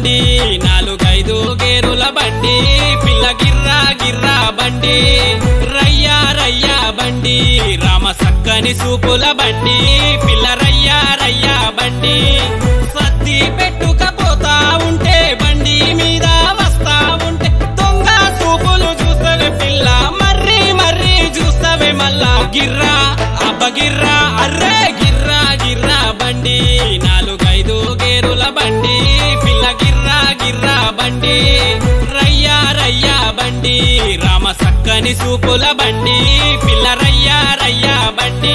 బండి నాలుగైదు గేరుల బండి పిల్ల గిర్రా గిర్రా బండి రయ్యా రయ్యా బండి రామ సక్కని సూపుల బండి పిల్ల రయ్యా రయ్యా బండి సత్తి పెట్టుకపోతా ఉంటే బండి మీద వస్తా ఉంటే దొంగ సూపులు చూస్తవే పిల్ల మర్రి మర్రి చూస్తవే మళ్ళా గిర్రా అబ్బ గిర్రా అర్రే గిర్రా గిర్రా బండి నాలుగైదు గేరుల బండి పిల్ల గిర్రా గిర్రా బండి రయ్యా రయ్యా బండి రామ సక్కని సూపుల బండి పిల్ల రయ్యా రయ్యా బండి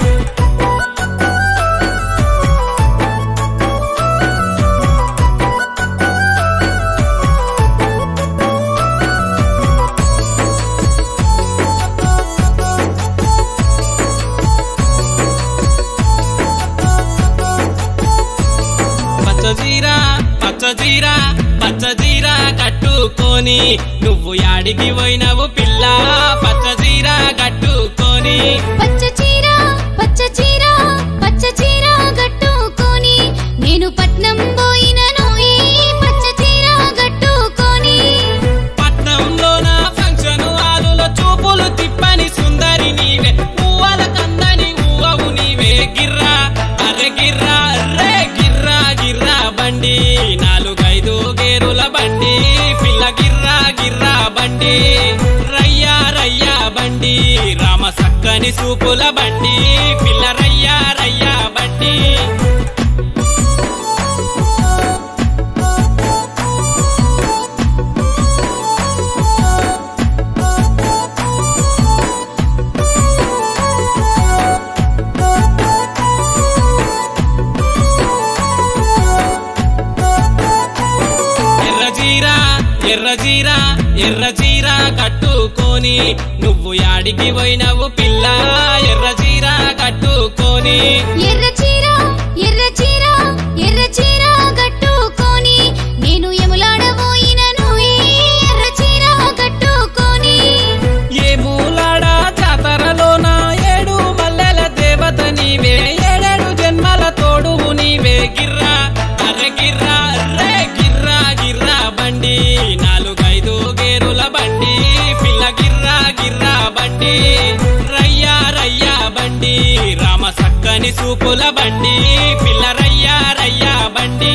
పచ్చజీరా పచ్చజీరా పచ్చజీరా కట్టుకొని నువ్వు యాడికి పోయినవు పిల్ల పచ్చజీరా కట్టుకొని పచ్చ చీర పచ్చ చీర పచ్చ చీర గట్టుకొని నేను పట్నం పోయినను ఈ పచ్చ చీర గట్టుకొని పట్నంలో నా ఫంక్షన్ హాలులో చూపులు తిప్పని సుందరి నీవే పువ్వల కందని ఊవవు నీవే గిర్రా అరే గిర్రా అరే గిర్రా గిర్రా బండి నాలుగైదు గేరుల బండి పిల్ల గిర్రా గిర్రా బండి రయ్యా రయ్యా బండి రామ సక్కని సూపుల బండి పిల్ల రయ్యా రయ్యా బండి ఎర్రజీరా ఎర్రజీరా ఎర్రజీరా కట్టుకొని నువ్వు యాడికి పోయినవు పిల్ల ఎర్రజీరా కట్టుకొని ఎర్ర చీర ఎర్ర చీర ఎర్ర చీర గట్టుకొని నేను ఎములాడ పోయినను ఈ ఎర్ర చీర గట్టుకొని ఏ మూలాడ జాతరలోన ఏడు మల్లెల దేవత నీవే ఏడేడు జన్మల తోడువు నీవే గిర్రా అరే గిర్రా అరే గిర్రా గిర్రా బండి నాలుగైదు గేరుల బండి పిల్ల గిర్రా గిర్రా బండి రయ్యా రయ్యా బండి రామ సక్కని సూపుల బండి పిల్ల రయ్యా రయ్యా బండి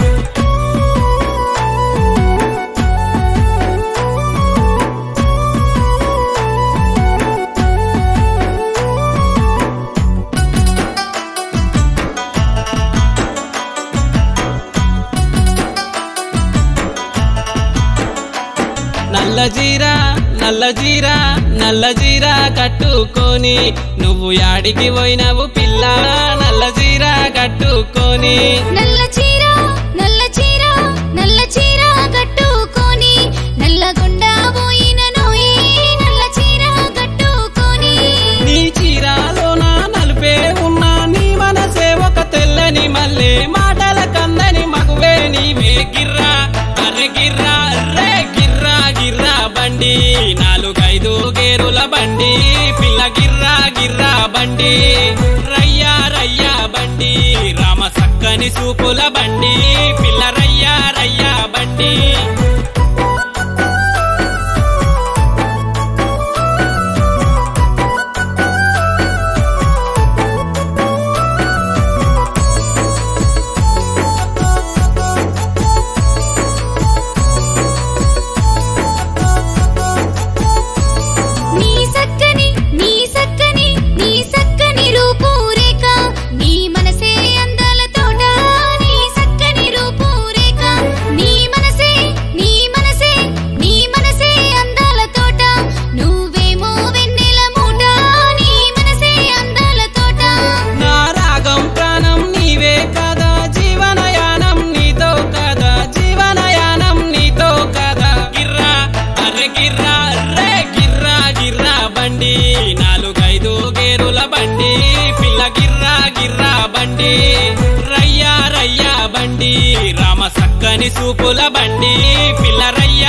నల్ల జీరా నల్ల జీరా నల్ల జీరా కట్టుకొని నువ్వు యాడికి పోయినవు పిల్ల నల్ల జీరా కట్టుకొని నల్ల చీర నల్ల చీర నల్ల చీర గట్టుకొని నల్లగొండ పోయినను ఈ నల్ల చీర గట్టుకొని నీ చీరాలోన నలుపే ఉన్నా నీ మనసే ఒక తెల్లని మల్లె మాటల కందని మగువే నీవే గిర్రా అరే గిర్రా అరే గిర్రా గిర్రా బండి నాలుగైదు గేరుల బండి పిల్ల గిర్రా గిర్రా బండి రయ్యా రయ్యా బండి రామ సక్కని సూపుల బండి పిల్ల రయ్యా రయ్యా బండి నీ సక్కని నీ సక్కని నీ సక్కని రూపురేఖ నీ మనసే అందాల తోట నీ సక్కని రూపురేఖ నీ మనసే నీ మనసే నీ మనసే అందాల తోట నువ్వేమో వెన్నెల మూట నీ మనసే అందాల తోట నా రాగం ప్రాణం నీవే కదా జీవనయానం నీతో కదా జీవనయానం నీతో కదా గిర్రా అరే గిర్రా అరే గిర్రా గిర్రా బండి నాలుగైదు గేరుల బండి పిల్ల గిర్రా గిర్రా బండి రయ్యా రయ్యా బండి రామ సక్కని సూపుల బండి పిల్ల రయ్యా